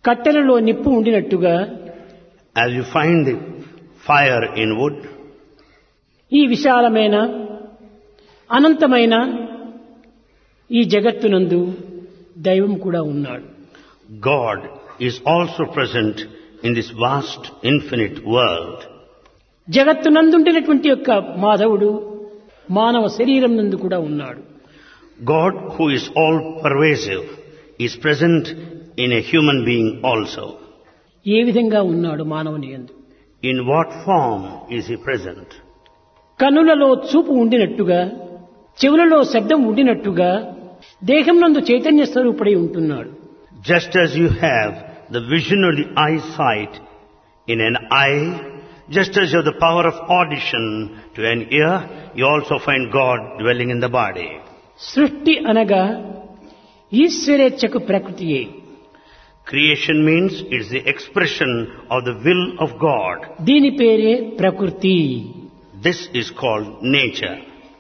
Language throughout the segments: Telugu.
కట్టెలలో నిప్పు ఉండినట్టుగా As you find the fire in wood, ఈ విశాలమైన అనంతమైన ఈ జగత్తునందు దైవం కూడా ఉన్నాడు God is also present in this vast, infinite world. జగత్తునందుండినటువంటి యొక్క మాధవుడు మానవ శరీరం నందు కూడా ఉన్నాడు God, who is all pervasive, is present in a human being also. ఏ విధంగా ఉన్నాడు మానవుని యందు In what form is he present? కనులలో చూపు ఉండినట్టుగా చెవులలో శబ్దం ఉండినట్టుగా దేహం నందు చైతన్య స్వరూపుడై ఉంటున్నాడు Just as you have the vision or the eyesight in an eye, just as you have the power of audition to an ear, you also find God dwelling in the body. సృష్టి అనగా ఈశ్వరేచ్ఛకు ప్రకృతియే Creation means it's the expression of the will of God. దీని పేరే ప్రకృతి This is called nature.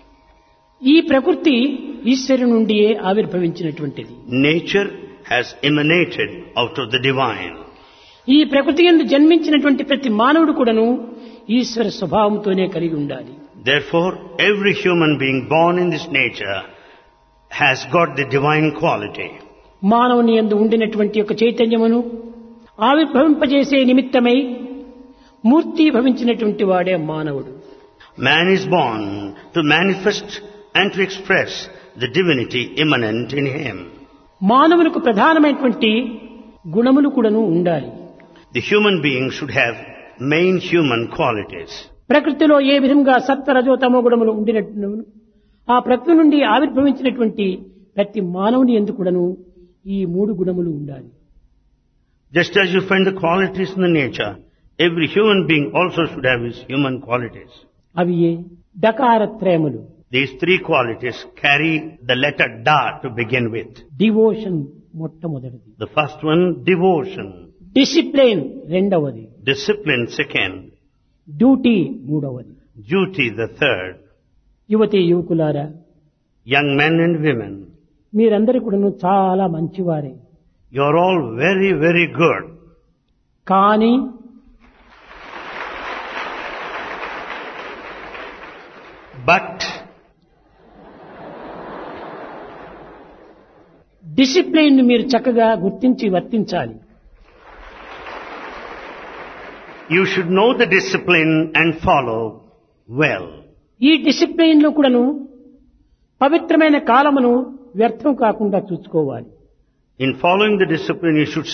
ఈ ప్రకృతి ఈశ్వరు నుండియే ఆవిర్భవించినటువంటిది Nature has emanated out of the divine. ఈ ప్రకృతి ఎందు జన్మించినటువంటి ప్రతి మానవుడు కూడాను ఈశ్వర స్వభావంతోనే కలిగి ఉండాలి Therefore, every human being born in this nature has got the divine quality. మానవుని ఎందు ఉండినటువంటి యొక్క చైతన్యమును ఆవిర్భవింపజేసే నిమిత్తమై మూర్తి భవించినటువంటి వాడే మానవుడు Man is born to manifest and to express the divinity immanent in him. మానవునికి ప్రధానమైనటువంటి గుణములు కూడాను ఉండాలి The human being should have main human qualities. ప్రకృతిలో ఏ విధంగా సత్వ రజో తమో గుణములు ఉండినట్టు ఆ ప్రకృతి నుండి ఆవిర్భవించినటువంటి ప్రతి మానవుని ఎందు కూడాను ఈ మూడు గుణములు ఉండాలి Just as you find the qualities in the nature, every human being also should have his human qualities. అవి ఏ డకారత్రయములు These three qualities carry the letter Da to begin with. Devotion మొట్టమొదటిది The first one, devotion. Discipline రెండవది Discipline second. డ్యూటీ మూడవది Duty the third. యువతి యువకులారా Young men and women, మీరందరూ కూడాను చాలా మంచివారే you're all very, very good. కానీ But డిసిప్లిన్ మీరు చక్కగా గుర్తించి వర్తించాలి you should know the discipline and follow well. ఈ డిసిప్లిన్ లో కూడాను పవిత్రమైన కాలమును వ్యర్థం కాకుండా చూసుకోవాలి In following the discipline, you should